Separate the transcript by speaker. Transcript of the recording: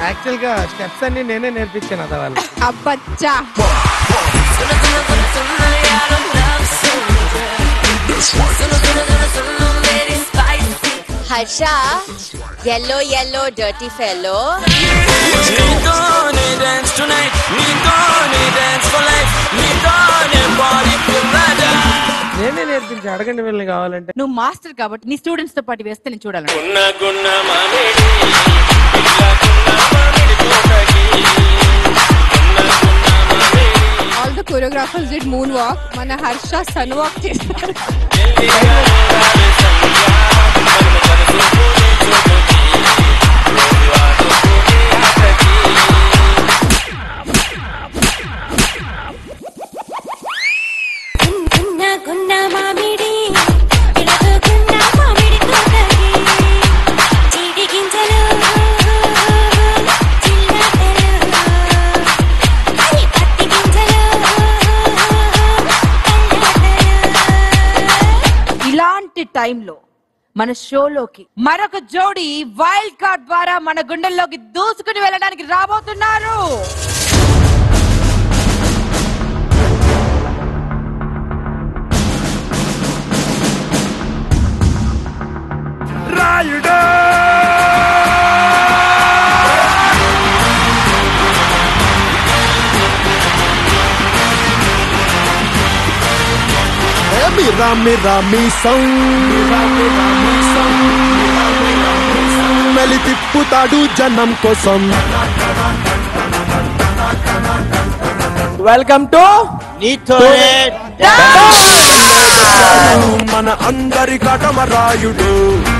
Speaker 1: actual గా steps అన్ని నేనే నేర్పించాను అదా వాళ్ళు
Speaker 2: అబ్బచ్చా
Speaker 3: Harsha yellow yellow dirty fellow
Speaker 4: నీతోనే డాన్స్ టునైట్ నీతోనే డాన్స్ ఫర్ లైఫ్ నీతోనే బాడీ పిల్లడా
Speaker 1: నేనే నేర్పించి అడగండి వీళ్ళని కావాలంటే
Speaker 2: నువ్వు మాస్టర్ కాబట్టి నీ స్టూడెంట్స్ తో పాటు వేస్తే నేను చూడాలను
Speaker 4: గున్న గున్న మామిడి ఇట్లా గున్న మామిడి తోటకి గున్న గున్న మామిడి
Speaker 2: all the choreographers did moon walk మన హర్ష సన్ వాక్ చేశారు
Speaker 4: ఎల్లిగా ఉండాలి సంధ్యా మన మనసు పూని చూపుకి రోజు ఆడుకునే ఆటకి
Speaker 3: గున్న గున్న మామిడి పిలక గున్న మామిడి తోటకి చీడి గింజలు చిల్లటలు అరి పత్తి గింజలు
Speaker 2: ఇలాంటి టైంలో మన షోలోకి మరొక జోడి వైల్డ్ కార్డ్ ద్వారా మన గుండెల్లోకి దూసుకుని వెళ్ళడానికి రాబోతున్నారు
Speaker 1: రాయుడు
Speaker 5: మీరా మీరా మీసం మెలి తిప్పుతాడు జనం కోసం
Speaker 1: వెల్కమ్ టు
Speaker 5: మన అందరి కటమరాయుడు